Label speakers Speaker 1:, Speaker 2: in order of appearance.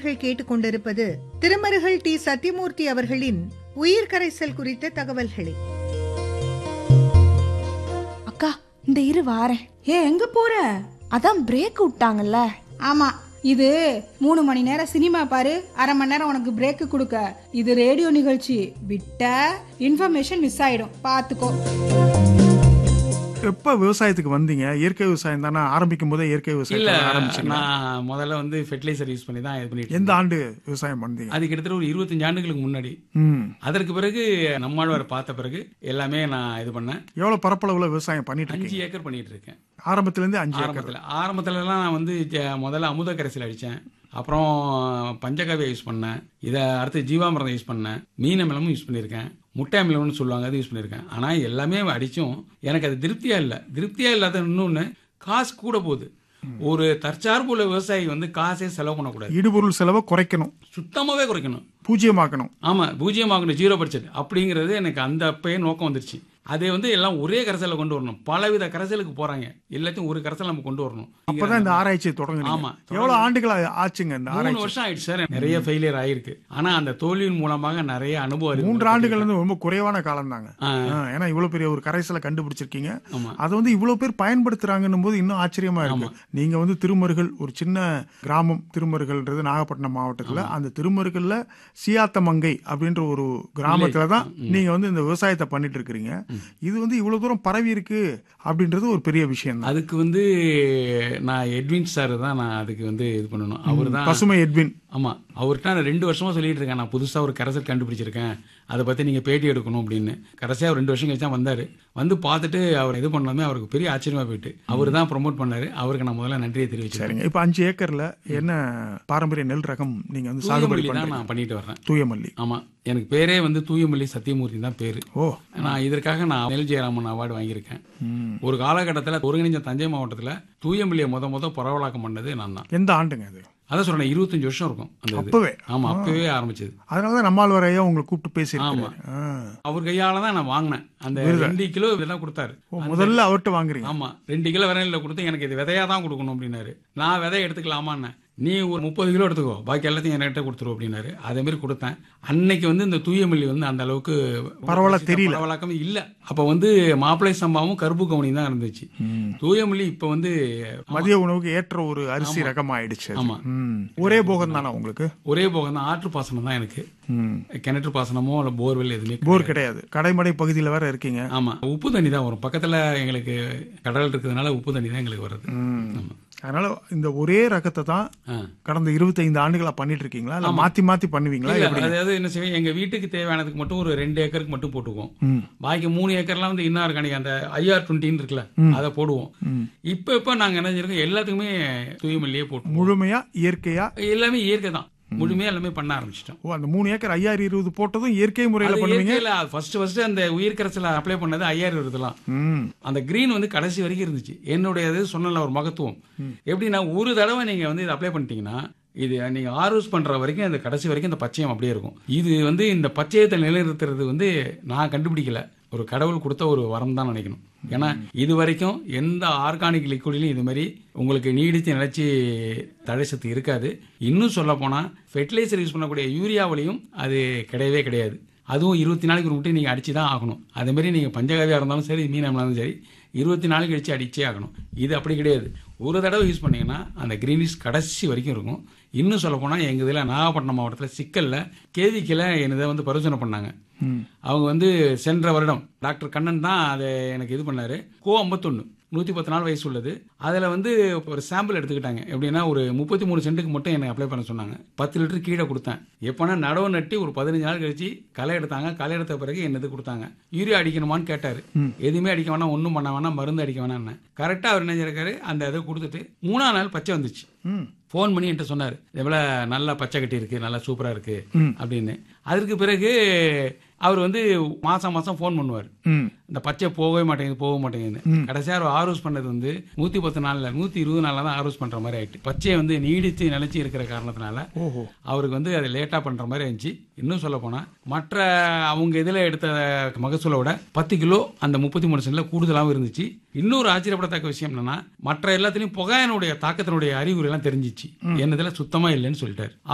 Speaker 1: நேயர்கள் கேட்டுக்கொண்டிருப்பது திருமருகல் டி சத்யமூர்த்தி அவர்களின் உயிர் கரைசல் குறித்த தகவல்களை
Speaker 2: அக்கா இந்த இரு வாரேன்
Speaker 3: ஏ எங்க போற
Speaker 2: அதான் பிரேக் விட்டாங்கல்ல
Speaker 3: ஆமா இது மூணு மணி நேரம் சினிமா பாரு அரை மணி நேரம் உனக்கு பிரேக் கொடுக்க இது ரேடியோ நிகழ்ச்சி விட்ட இன்ஃபர்மேஷன் மிஸ் ஆயிடும் பாத்துக்கோ
Speaker 4: எப்ப விவசாயத்துக்கு வந்தீங்க இயற்கை விவசாயம் தானே ஆரம்பிக்கும் போதே இயற்கை
Speaker 5: இல்ல
Speaker 4: விவசாயம் ஆரம்பிச்சீங்க
Speaker 5: நான் முதல்ல வந்து ஃபெர்டிலைசர் யூஸ் பண்ணி தான் இது பண்ணிட்டு
Speaker 4: எந்த ஆண்டு விவசாயம் பண்ணீங்க
Speaker 5: அது கிட்டத்தட்ட ஒரு இருபத்தஞ்சு ஆண்டுகளுக்கு முன்னாடி
Speaker 4: ம்
Speaker 5: அதற்கு பிறகு நம்மாழ்வார் பார்த்த பிறகு எல்லாமே நான் இது பண்ணேன்
Speaker 4: எவ்வளவு பரப்பளவுல விவசாயம் பண்ணிட்டு
Speaker 5: அஞ்சு
Speaker 4: இருக்கீங்க
Speaker 5: ஏக்கர் பண்ணிட்டு இருக்கேன்
Speaker 4: ஆரம்பத்துல இருந்து அஞ்சு ஏக்கர்
Speaker 5: ஆரம்பத்துல ஆரம்பத்துலலாம் நான் வந்து ஜ- முதல்ல அமுத கரைசல் அடித்தேன் அப்புறம் பஞ்சகாவியா யூஸ் பண்ணேன் இதை அடுத்து ஜீவாமிரதம் யூஸ் பண்ணேன் மீன் அமிலமும் யூஸ் பண்ணியிருக்கேன் முட்டை அமிலம்னு சொல்லுவாங்க அது யூஸ் பண்ணியிருக்கேன் ஆனால் எல்லாமே அடித்தும் எனக்கு அது திருப்தியா இல்லை திருப்தியா இல்லாத இன்னொன்று காசு கூட போகுது ஒரு தற்சார்புள்ள விவசாயி வந்து காசே செலவு பண்ணக்கூடாது
Speaker 4: இடுபொருள் செலவை குறைக்கணும்
Speaker 5: சுத்தமாகவே குறைக்கணும்
Speaker 4: பூஜ்ஜியமாக்கணும்
Speaker 5: ஆமா பூஜ்ஜியமாகணும் ஜீரோ பட்ஜெட் அப்படிங்கிறது எனக்கு அந்த அப்பயே நோக்கம் வந்துருச்சு அதை வந்து எல்லாம் ஒரே கரைசலை கொண்டு வரணும் பலவித கரைசலுக்கு போறாங்க எல்லாத்தையும் ஒரு கரைசல் நம்ம கொண்டு வரணும்
Speaker 4: அப்பதான் இந்த ஆராய்ச்சியை தொடங்குனீங்க
Speaker 5: ஆமா.
Speaker 4: எவ்வளவு ஆண்டுகள் ஆ- ஆச்சுங்க இந்த
Speaker 5: மூணு
Speaker 4: ஆராய்ச்சி
Speaker 5: வருஷம் ஆயிடுச்சு சார் நிறைய ஃபெயிலியர் ஆயிருக்கு ஆனா அந்த தோல்வியின் மூலமாக நிறைய அனுபவம் இருக்கு.
Speaker 4: மூன்று ஆண்டுகள் வந்து ரொம்ப குறைவான காலம் தாங்க
Speaker 5: ஆ.
Speaker 4: ஏன்னா இவ்வளவு பெரிய ஒரு கரைசலை கண்டுபிடிச்சிருக்கீங்க
Speaker 5: ஆமா.
Speaker 4: அதை வந்து இவ்வளவு பேர் பயன்படுத்துறாங்கன்னும் போது இன்னும் ஆச்சரியமா இருக்கு நீங்க வந்து திருமருகல் ஒரு சின்ன கிராமம் திருமருகல்ன்றது நாகப்பட்டினம் மாவட்டத்துல அந்த திருமருகல்ல சியாத்தமங்கை அப்படின்ற ஒரு கிராமத்துல தான் நீங்க வந்து இந்த விவசாயத்தை பண்ணிட்டு இருக்கிறீங்க இது வந்து இவ்வளவு தூரம் பரவி இருக்கு அப்படின்றது ஒரு பெரிய விஷயம் தான்
Speaker 5: அதுக்கு வந்து நான் எட்வின் சார் தான் நான் அதுக்கு வந்து இது பண்ணணும் அவர் தான்
Speaker 4: பசுமை எட்வின்
Speaker 5: ஆமா அவர்கிட்ட நான் ரெண்டு வருஷமா சொல்லிட்டு இருக்கேன் நான் புதுசா ஒரு கரைசல் கண்டுபிடிச்சிருக்கேன் அதை பத்தி நீங்க பேட்டி எடுக்கணும் அப்படின்னு கடைசியா ஒரு ரெண்டு வருஷம் கழிச்சு தான் வந்தாரு வந்து பார்த்துட்டு அவர் இது பண்ணாமே அவருக்கு பெரிய ஆச்சரியமா போயிட்டு அவர் தான் ப்ரோமோட் பண்ணாரு அவருக்கு நான் முதல்ல நன்றியை தெரிவிச்சேன்
Speaker 4: சரிங்க இப்ப அஞ்சு ஏக்கர்ல என்ன பாரம்பரிய நெல் ரகம் நீங்க வந்து சாகுபடி
Speaker 5: தூயமல்லி தான்
Speaker 4: பண்றீங்க
Speaker 5: நான் பண்ணிட்டு வர்றேன்
Speaker 4: தூயமல்லி
Speaker 5: ஆமா எனக்கு பேரே வந்து தூயமல்லி சத்தியமூர்த்தி தான் பேரு
Speaker 4: ஓ
Speaker 5: நான் இதற்காக நான் நெல் ஜெயராமன் அவார்டு வாங்கியிருக்கேன் ஒரு காலகட்டத்தில் ஒருங்கிணைஞ்ச தஞ்சை மாவட்டத்தில் தூயமல்லியை முத முத பரவலாக்கம் பண்ணது நான் தான்
Speaker 4: எந்த ஆண்டுங்க அது
Speaker 5: அதான் சொல்றேன் இருபத்தஞ்சு வருஷம் இருக்கும் அந்த இது
Speaker 4: அப்பவே?
Speaker 5: ஆமா அப்பவே ஆரம்பிச்சது
Speaker 4: அதனாலதான் நம்மால் வரையா உங்களை கூப்பிட்டு பேசியிருக்காரு ஆ.
Speaker 5: அவர் கையால தான் நான் வாங்கினேன் அந்த ரெண்டு கிலோ இதெல்லாம் கொடுத்தாரு
Speaker 4: ஓ, முதல்ல அவர்கிட்ட வாங்குறீங்க
Speaker 5: ஆமா ரெண்டு கிலோ விரையில கொடுத்து எனக்கு இது விதையா தான் கொடுக்கணும் அப்படின்னாரு நான் விதை எடுத்துக்கலாமான்னு நீ ஒரு முப்பது கிலோ எடுத்துக்கோ பாக்கி எல்லாத்தையும் என்கிட்ட கொடுத்துரு அப்படின்னாரு அதே மாதிரி கொடுத்தேன் அன்னைக்கு வந்து இந்த தூயமல்லி வந்து அந்த அளவுக்கு
Speaker 4: பரவலா தெரியல.
Speaker 5: பரவலாக்கம் இல்ல அப்ப வந்து மாப்பிளை சம்பாவும் கருப்பு கவுனி தான் இருந்துச்சு தூயமல்லி இப்ப வந்து
Speaker 4: மதிய உணவுக்கு ஏற்ற ஒரு அரிசி ரகம் ஆயிடுச்சு அது.
Speaker 5: ஆமா.
Speaker 4: ம். ஒரே போகம் தானா உங்களுக்கு
Speaker 5: ஒரே போகம் தான் ஆற்று பாசனம் தான் எனக்கு
Speaker 4: ம்.
Speaker 5: கிணற்று பாசனமோ இல்ல போர்வெல் எதுவுமே
Speaker 4: போர் கிடையாது கடைமடை பகுதியில வேற இருக்கீங்க
Speaker 5: ஆமா உப்பு தண்ணி தான் வரும் பக்கத்துல எங்களுக்கு கடல் இருக்கிறதுனால உப்பு தண்ணி தான் எங்களுக்கு வருது ஆமா.
Speaker 4: அதனால இந்த ஒரே ரகத்தை தான்
Speaker 5: ஆ.
Speaker 4: கடந்த 25 ஆண்டுகளா பண்ணிட்டு இருக்கீங்களா இல்ல மாத்தி மாத்தி பண்ணுவீங்களா
Speaker 5: இல்ல,
Speaker 4: எப்படி
Speaker 5: அதாவது என்ன செய்வோம் எங்க வீட்டுக்கு தேவையானதுக்கு மட்டும் ஒரு ரெண்டு ஏக்கருக்கு மட்டும் போட்டுக்குவோம்
Speaker 4: ம்.
Speaker 5: பாக்கி மூணு ஏக்கர்லாம் வந்து இன்னார்கானிக் அந்த ஐஆர் டுவெண்ட்டின்னு இருக்குல்ல அதை போடுவோம் இப்ப இப்ப நாங்க என்ன செஞ்சிருக்கோம் எல்லாத்துக்குமே தூயமல்லியே போட்டு
Speaker 4: முழுமையா இயற்கையா
Speaker 5: எல்லாமே இயற்கை தான் முழுமையா எல்லாமே பண்ண ஆரம்பிச்சிட்டோம்
Speaker 4: ஓ அந்த மூணு ஏக்கர் ஐயாயிரம் இருபது போட்டதும் இயற்கை முறையில
Speaker 5: அது
Speaker 4: பண்ணுவீங்க
Speaker 5: இயற்கையில ஃபர்ஸ்ட் ஃபர்ஸ்ட் அந்த உயிர் கரைசல அப்ளை பண்ணது ஐயாயிரம் வருதுலாம்
Speaker 4: ம்.
Speaker 5: அந்த கிரீன் வந்து கடைசி வரைக்கும் இருந்துச்சு என்னுடைய இது சொன்னல ஒரு மகத்துவம் எப்படின்னா ஒரு தடவை நீங்க வந்து இதை அப்ளை பண்ணிட்டீங்கன்னா இது நீங்க ஆர்வஸ் பண்ற வரைக்கும் அந்த கடைசி வரைக்கும் இந்த பச்சையம் அப்படியே இருக்கும் இது வந்து இந்த பச்சையத்தை நிலைநிறுத்துறது வந்து நான் கண்டுபிடிக்கல ஒரு கடவுள் கொடுத்த ஒரு வரம் தான் நினைக்கணும் ஏன்னா இது வரைக்கும் எந்த ஆர்கானிக் லிக்விட்லையும் இது மாதிரி உங்களுக்கு நீடித்து நிலைச்சி தடை சத்து இருக்காது இன்னும் சொல்ல போனா ஃபெர்டிலைசர் யூஸ் பண்ணக்கூடிய யூரியாவிலையும் அது கிடையவே கிடையாது அதுவும் இருபத்தி நாளைக்கு ஒரு முட்டை நீங்கள் அடிச்சு தான் ஆகணும் அதே மாதிரி நீங்கள் பஞ்சகாவியாக இருந்தாலும் சரி மீன் இருந்தாலும் சரி இருபத்தி நாளைக்கு கழிச்சு அடிச்சே ஆகணும் இது அப்படி கிடையாது ஒரு தடவை யூஸ் பண்ணீங்கன்னா அந்த கிரீனிஷ் கடைசி வரைக்கும் இருக்கும் இன்னும் சொல்ல போனால் எங்கள் இதில் நாகப்பட்டினம் மாவட்டத்தில் சிக்கலில் கேவிக்கில் என்னதை வந்து பரிசோதனை பண்ணாங்க அவங்க வந்து சென்ற வருடம் டாக்டர் கண்ணன் தான் அதை எனக்கு இது பண்ணாரு கோ ஐம்பத்தொன்று நூற்றி பத்து நாள் வயசு உள்ளது அதில் வந்து ஒரு சாம்பிள் எடுத்துக்கிட்டாங்க எப்படின்னா ஒரு முப்பத்தி மூணு சென்ட்டுக்கு மட்டும் எனக்கு அப்ளை பண்ண சொன்னாங்க பத்து லிட்டர் கீழே கொடுத்தேன் எப்போனா நடவு நட்டி ஒரு பதினஞ்சு நாள் கழிச்சு களை எடுத்தாங்க களை எடுத்த பிறகு என்னது கொடுத்தாங்க யூரியா அடிக்கணுமான்னு கேட்டார் எதுவுமே அடிக்க வேணாம் ஒன்றும் பண்ண வேணாம் மருந்து அடிக்க வேணாம்னு கரெக்டாக அவர் என்ன செஞ்சிருக்காரு அந்த இதை கொடுத்துட்டு மூணாம் நாள் பச்சை வந்துச்சு
Speaker 4: ம்.
Speaker 5: ஃபோன் பண்ணி என்கிட்ட சொன்னார் எவ்வளோ நல்லா பச்சை கட்டி இருக்கு நல்லா சூப்பராக இருக்கு அப்படின்னு அதற்கு பிறகு அவர் வந்து மாசம் மாசம் ஃபோன் பண்ணுவார்
Speaker 4: ம்.
Speaker 5: இந்த பச்சை போகவே மாட்டேங்குது போக மாட்டேங்குது கடைசியா அவர் ஆர்வஸ் பண்ணது வந்து நூத்தி பத்து நாள்ல நூத்தி இருபது நாள்ல தான் ஆர்வஸ் பண்ற மாதிரி ஆயிட்டு பச்சையை வந்து நீடித்து நிலைச்சு இருக்கிற காரணத்தினால
Speaker 4: ஓஹோ
Speaker 5: அவருக்கு வந்து அதை லேட்டா பண்ற மாதிரி இருந்துச்சு இன்னும் சொல்ல போனா மற்ற அவங்க இதுல எடுத்த மகசூலை விட பத்து கிலோ அந்த முப்பத்தி மூணு சென்ட்ல கூடுதலாகவும் இருந்துச்சு இன்னொரு ஆச்சரியப்படத்தக்க விஷயம் என்னன்னா மற்ற எல்லாத்துலயும் புகையனுடைய தாக்கத்தினுடைய அறிகுறி எல்லாம் தெரிஞ்சிச்சு என்னதுல சுத்தமா இல்லைன்னு சொல்லிட்டாரு